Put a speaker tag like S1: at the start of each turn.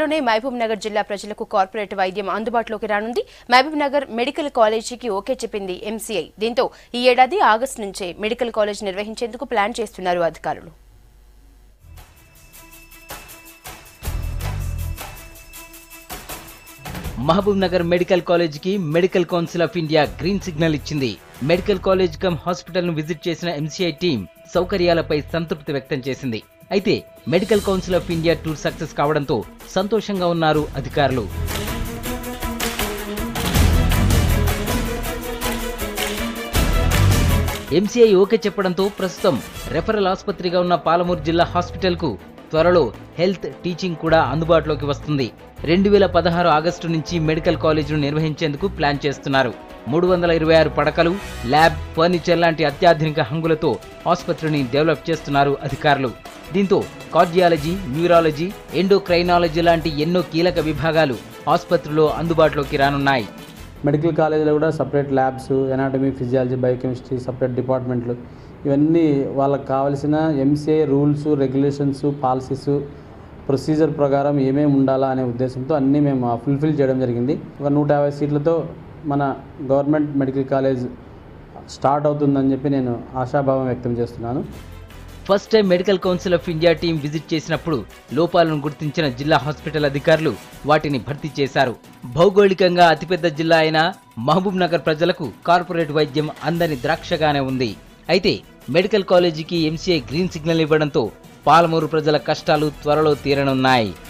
S1: త్వరలోనే మహబూబ్ నగర్ జిల్లా ప్రజలకు కార్పొరేట్ వైద్యం అందుబాటులోకి రానుంది మహబూబ్ నగర్ మెడికల్ కాలేజీకి ఓకే చెప్పింది ఎంసీఐ దీంతో ఈ ఏడాది ఆగస్టు నుంచే మెడికల్ కాలేజ్ నిర్వహించేందుకు ప్లాన్ చేస్తున్నారు అధికారులు
S2: మహబూబ్ నగర్ మెడికల్ కాలేజ్ కి medical council of India green signal ఇచ్చింది మెడికల్ కాలేజ్ కమ్ హాస్పిటల్ ను విజిట్ చేసిన ఎంసీఐ టీం సౌకర్యాలపై సంతృప్తి వ్యక్తం చేసింది అయితే medical council of India tour success కావడంతో సంతోషంగా ఉన్నారు అధికారులు ఎంసీఐ ఓకే చెప్పడంతో ప్రస్తుతం రెఫరల్ ఆసుపత్రిగా ఉన్న పాలమూరు జిల్లా హాస్పిటల్కు త్వరలో హెల్త్ టీచింగ్ కూడా అందుబాటులోకి వస్తుంది రెండు వేల పదహారు ఆగస్టు నుంచి మెడికల్ కాలేజీను నిర్వహించేందుకు ప్లాన్ చేస్తున్నారు మూడు వందల ఇరవై ఆరు పడకలు ల్యాబ్ ఫర్నిచర్ లాంటి అత్యాధునిక హంగులతో ఆసుపత్రిని డెవలప్ చేస్తున్నారు అధికారులు దీంతో కార్డియాలజీ న్యూరాలజీ ఎండోక్రైనాలజీ లాంటి ఎన్నో కీలక విభాగాలు ఆసుపత్రిలో అందుబాటులోకి రానున్నాయి
S3: మెడికల్ కాలేజీలో కూడా separate labs anatomy physiology biochemistry separate డిపార్ట్మెంట్లు ఇవన్నీ వాళ్ళకి కావాల్సిన MCA rules regulations policies procedure ప్రకారం ఏమేమి ఉండాలా అనే ఉద్దేశంతో అన్నీ మేము ఫుల్ఫిల్ చేయడం జరిగింది ఒక నూట యాభై సీట్లతో మన గవర్నమెంట్ మెడికల్ కాలేజ్ స్టార్ట్ అవుతుందని చెప్పి నేను ఆశాభావం వ్యక్తం చేస్తున్నాను
S2: first time medical council of India team visit చేసినప్పుడు లోపాలను గుర్తించిన జిల్లా హాస్పిటల్ అధికారులు వాటిని భర్తీ చేశారు భౌగోళికంగా అతిపెద్ద జిల్లా అయిన మహబూబ్ నగర్ ప్రజలకు కార్పొరేట్ వైద్యం అందని ద్రాక్షగానే ఉంది అయితే మెడికల్ కాలేజీకి ఎంసీఐ గ్రీన్ సిగ్నల్ ఇవ్వడంతో పాలమూరు ప్రజల కష్టాలు త్వరలో తీరనున్నాయి